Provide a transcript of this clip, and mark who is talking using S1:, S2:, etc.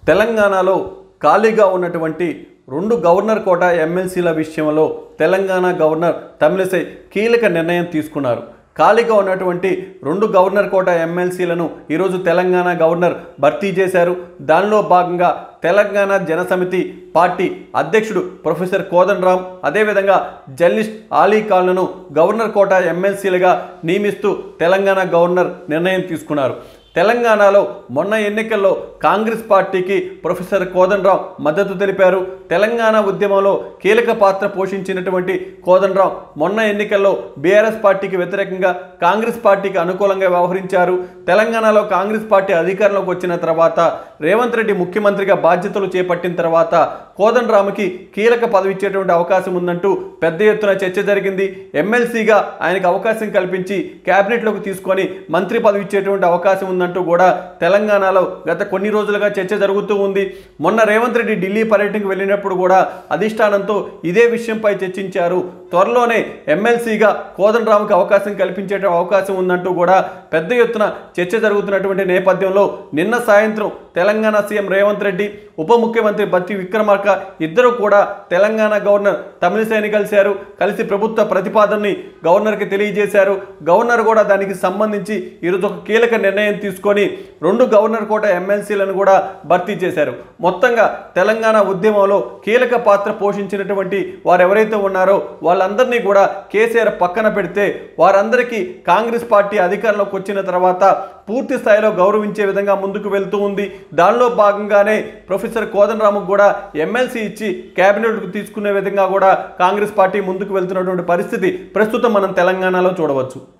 S1: తెలంగాణలో ఖాళీగా ఉన్నటువంటి రెండు గవర్నర్ కోట ఎమ్మెల్సీల విషయంలో తెలంగాణ గవర్నర్ తమిళిసై కీలక నిర్ణయం తీసుకున్నారు ఖాళీగా ఉన్నటువంటి రెండు గవర్నర్ కోట ఎమ్మెల్సీలను ఈరోజు తెలంగాణ గవర్నర్ భర్తీ చేశారు దానిలో భాగంగా తెలంగాణ జనసమితి పార్టీ అధ్యక్షుడు ప్రొఫెసర్ కోదండరాం అదేవిధంగా జర్నలిస్ట్ ఆలీ ఖాన్లను గవర్నర్ కోట ఎమ్మెల్సీలుగా నియమిస్తూ తెలంగాణ గవర్నర్ నిర్ణయం తీసుకున్నారు తెలంగాణలో మొన్న ఎన్నికల్లో కాంగ్రెస్ పార్టీకి ప్రొఫెసర్ కోదండరాం మద్దతు తెలిపారు తెలంగాణ ఉద్యమంలో కీలక పాత్ర పోషించినటువంటి కోదండరాం మొన్న ఎన్నికల్లో బీఆర్ఎస్ పార్టీకి వ్యతిరేకంగా కాంగ్రెస్ పార్టీకి అనుకూలంగా వ్యవహరించారు తెలంగాణలో కాంగ్రెస్ పార్టీ అధికారంలోకి వచ్చిన తర్వాత రేవంత్ రెడ్డి ముఖ్యమంత్రిగా బాధ్యతలు చేపట్టిన తర్వాత కోదండరాముకి కీలక పదవి ఇచ్చేటువంటి అవకాశం ఉందంటూ పెద్ద ఎత్తున చర్చ జరిగింది ఎమ్మెల్సీగా ఆయనకు అవకాశం కల్పించి క్యాబినెట్లోకి తీసుకొని మంత్రి పదవి ఇచ్చేటువంటి అవకాశం ఉందంటూ కూడా తెలంగాణలో గత కొన్ని రోజులుగా చర్చ జరుగుతూ ఉంది మొన్న రేవంత్ రెడ్డి ఢిల్లీ పర్యటనకు వెళ్ళినప్పుడు కూడా అధిష్టానంతో ఇదే విషయంపై చర్చించారు త్వరలోనే ఎమ్మెల్సీగా కోదండరాముకి అవకాశం కల్పించే అవకాశం ఉందంటూ కూడా పెద్ద ఎత్తున చర్చ జరుగుతున్నటువంటి నేపథ్యంలో నిన్న సాయంత్రం తెలంగాణ సీఎం రేవంత్ రెడ్డి ఉప ముఖ్యమంత్రి బత్తి విక్రమార్క ఇద్దరు కూడా తెలంగాణ గవర్నర్ తమిళిసైని కలిశారు కలిసి ప్రభుత్వ ప్రతిపాదనని గవర్నర్కి తెలియజేశారు గవర్నర్ కూడా దానికి సంబంధించి ఈరోజు ఒక కీలక నిర్ణయం తీసుకొని రెండు గవర్నర్ కోట ఎమ్మెల్సీలను కూడా భర్తీ చేశారు మొత్తంగా తెలంగాణ ఉద్యమంలో కీలక పాత్ర పోషించినటువంటి వారు ఎవరైతే ఉన్నారో వాళ్ళందరినీ కూడా కేసీఆర్ పక్కన పెడితే వారందరికీ కాంగ్రెస్ పార్టీ అధికారంలోకి వచ్చిన తర్వాత పూర్తి స్థాయిలో గౌరవించే విధంగా ముందుకు వెళ్తూ ఉంది దానిలో భాగంగానే ప్రొఫెసర్ కోదండరాముకు కూడా ఎమ్మెల్సీ ఇచ్చి కేబినెట్కు తీసుకునే విధంగా కూడా కాంగ్రెస్ పార్టీ ముందుకు వెళ్తున్నటువంటి పరిస్థితి ప్రస్తుతం మనం తెలంగాణలో చూడవచ్చు